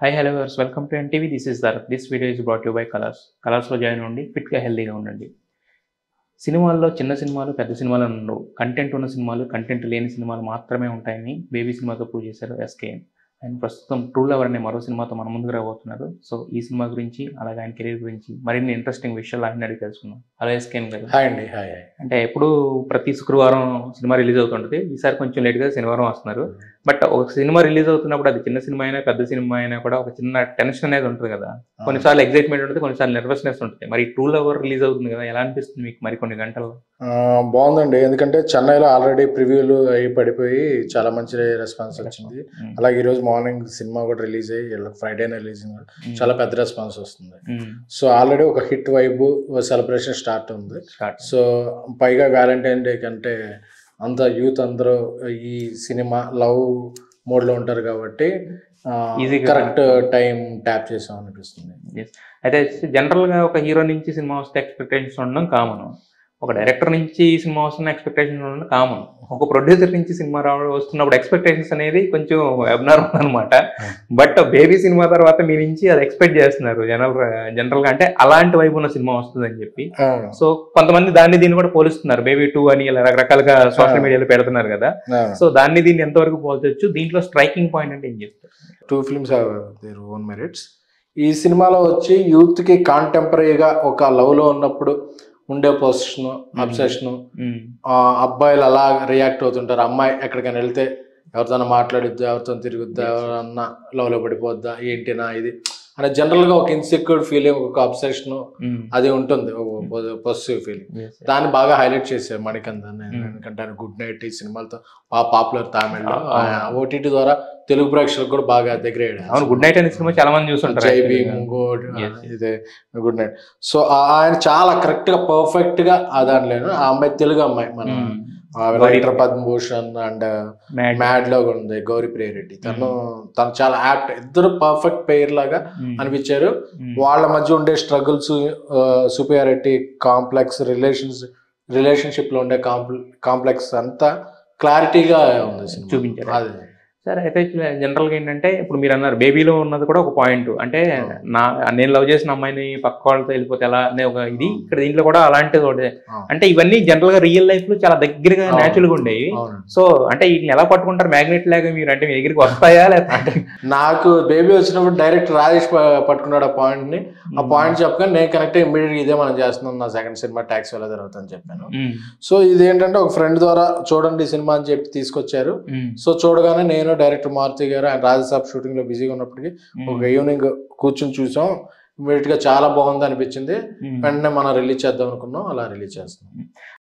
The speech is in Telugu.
హాయ్ హలో వర్స్ welcome to NTV this is దర్ this video is brought you by colors కలర్స్లో జాయిన్ అవ్వండి ఫిట్గా హెల్తీగా ఉండండి సినిమాల్లో చిన్న సినిమాలు పెద్ద సినిమాలు ఉండవు కంటెంట్ ఉన్న సినిమాలు కంటెంట్ లేని సినిమాలు మాత్రమే ఉంటాయని బేబీ సినిమాతో ప్రూవ్ చేశారు ఎస్కేఎన్ ఆయన ప్రస్తుతం ట్రూ లవర్ అనే మరో సినిమాతో మన ముందుకు రాబోతున్నారు సో ఈ సినిమా గురించి అలాగే ఆయన కెరీర్ గురించి మరిన్ని ఇంట్రెస్టింగ్ విషయాలు ఆయన అడిగి తెలుసుకుందాం హలో ఎస్కేఎన్ గారు హాయ్ అండి హాయ్ హాయ్ అంటే ఎప్పుడు ప్రతి శుక్రవారం సినిమా రిలీజ్ అవుతుంటుంది ఈసారి కొంచెం లేట్గా శనివారం వస్తున్నారు బట్ ఒక సినిమా రిలీజ్ అవుతున్నప్పుడు అది చిన్న సినిమా అయినా పెద్ద సినిమా అయినా కూడా ఒక చిన్న టెన్షన్ అనేది ఉంటుంది కదా కొన్నిసార్లు ఎక్సైట్మెంట్ ఉంటుంది కొన్నిసార్లు నర్వస్నెస్ ఉంటుంది మరి టూ అవర్ రిలీజ్ అవుతుంది కదా ఎలా అనిపిస్తుంది మీకు మరి కొన్ని గంటలు ఆ, బాగుందండి ఎందుకంటే చెన్నైలో ఆల్రెడీ ప్రివ్యూలు అయి పడిపోయి చాలా మంచి రెస్పాన్స్ వచ్చింది అలాగే ఈ రోజు మార్నింగ్ సినిమా కూడా రిలీజ్ అయ్యి ఫ్రైడేనే రిలీజ్ చాలా పెద్ద రెస్పాన్స్ వస్తుంది సో ఆల్రెడీ ఒక హిట్ వైబ్ సెలబ్రేషన్ స్టార్ట్ ఉంది స్టార్ట్ సో పైగా వ్యాలంటైన్ డే కంటే అంత యూత్ అందరూ ఈ సినిమా లవ్ మోడ్ లో ఉంటారు కాబట్టి Easy గా కరెక్ట్ టైం ట్యాప్ చేసాం అనిపిస్తుంది అయితే జనరల్ గా ఒక హీరో నుంచి సినిమా వస్తే ఎక్స్పెక్టేషన్స్ ఉండడం కామన్ ఒక డైరెక్టర్ నుంచి సినిమా వస్తున్న ఎక్స్పెక్టేషన్స్ ఉండడం కామన్ ఒక ప్రొడ్యూసర్ నుంచి సినిమా రావడం వస్తున్నప్పుడు ఎక్స్పెక్టేషన్స్ అనేది కొంచెం అబ్నార్మల్ అనమాట బట్ బేబీ సినిమా తర్వాత మీ నుంచి అది ఎక్స్పెక్ట్ చేస్తున్నారు జనరల్ జనరల్ గా అంటే అలాంటి వైపు ఉన్న సినిమా వస్తుంది అని చెప్పి అవును, సో కొంతమంది దాన్ని దీన్ని కూడా పోలుస్తున్నారు బేబీ టూ అని ఇలా రకరకాలుగా సోషల్ మీడియాలో పెడుతున్నారు కదా అవును. సో దాన్ని దీన్ని ఎంతవరకు పోల్చొచ్చు దీంట్లో స్ట్రైకింగ్ పాయింట్ అంటే ఏం చెప్తారు two films have their own merits ఈ సినిమాలో వచ్చి యూత్ కి కాంటెంపరీగా ఒక లవ్ లో ఉన్నప్పుడు ఉండే పొజిషన్ అబ్సెషన్ అబ్బాయిలు అలా రియాక్ట్ అవుతుంటారు అమ్మాయి ఎక్కడికైనా వెళ్తే ఎవరితోనో మాట్లాడిద్దా ఎవరితో తిరుగుద్దా ఎవరన్నా లవ్ లో పడిపోద్దా ఏంటినా ఇది అనే జనరల్ గా ఒక ఇన్సెక్యూర్ ఫీలింగ్ ఒక అబ్సెషన్ అది ఉంటుంది పాజిటివ్ ఫీలింగ్ దాన్ని బాగా హైలైట్ చేశారు మణికంద్ Hmm. ఎందుకంటే గుడ్ నైట్ ఈ సినిమాలతో బాగా పాపులర్ తమిళ్లో ఓటీటీ ద్వారా తెలుగు ప్రేక్షకులకు కూడా బాగా దగ్గర అయ్యాడు. అవును గుడ్ నైట్ అనే సినిమా చాలా మంది చూస్తుంటారు జై actually. భీమ్ ఇంకోటి Yes. ఇదే గుడ్ నైట్ సో ఆయన చాలా కరెక్ట్ గా పర్ఫెక్ట్ గా ఆ దాంట్లో ఆ అమ్మాయి తెలుగు అమ్మాయి మన Hmm. Writer Padmabhushan and Mad. Mad లో కూడా ఉంది గౌరీ ప్రియరెడ్డి తను తను చాలా యాప్ట్ ఇద్దరు పర్ఫెక్ట్ పేర్ లాగా Hmm. అనిపించారు Hmm. వాళ్ళ మధ్య ఉండే struggles superiority complex relations relationship లో ఉండే కాంప్లెక్స్ అంతా క్లారిటీగా ఉంది సినిమా. చూపించారు. అదే సరే అయితే జనరల్ గా ఏంటంటే ఇప్పుడు మీరు అన్నారు బేబీలో ఉన్నది కూడా ఒక పాయింట్ అంటే నా నేను లవ్ చేసిన అమ్మాయిని పక్క వాళ్ళతో వెళ్ళిపోతే ఎలా అనే ఒక ఇది ఇక్కడ దీంట్లో కూడా అలాంటిది ఒకటి అవును. అంటే ఇవన్నీ జనరల్ గా రియల్ లైఫ్ లో చాలా దగ్గరగా అవును. న్యాచురల్ గా ఉండేవి అవును సో అంటే వీటిని ఎలా పట్టుకుంటారు మ్యాగ్నెట్ లాగా మీరు అంటే మీ దగ్గరికి వస్తాయా లేకపోతే నాకు బేబీ వచ్చినప్పుడు డైరెక్ట్ రాజేష్ ప- పట్టుకున్నాడు ఆ పాయింట్ ని ఆ పాయింట్ చెప్పగానే నేను కనెక్ట్ ఇమ్మీడియట్ ఇదే మనం చేస్తున్నాం నా సెకండ్ సినిమా ట్యాక్స్ వల్ల జరుగుతుందని చెప్పాను ఉమ్, సో ఇది ఏంటంటే ఒక ఫ్రెండ్ ద్వారా చూడండి ఈ సినిమా అని చెప్పి తీసుకొచ్చారు ఉమ్, సో చూడగానే నేను డైరెక్టర్ మారుతి గారు ఆయన రాజసాబ్ షూటింగ్ లో బిజీగా ఉన్నప్పటికీ ఉమ్, ఒక ఈవినింగ్ కూర్చుని చూసాం ఇమీడియట్ గా చాలా బాగుంది అనిపించింది ఉమ్. వెంటనే మనం రిలీజ్ చేద్దాం అనుకున్నాం అలా రిలీజ్ చేస్తున్నాం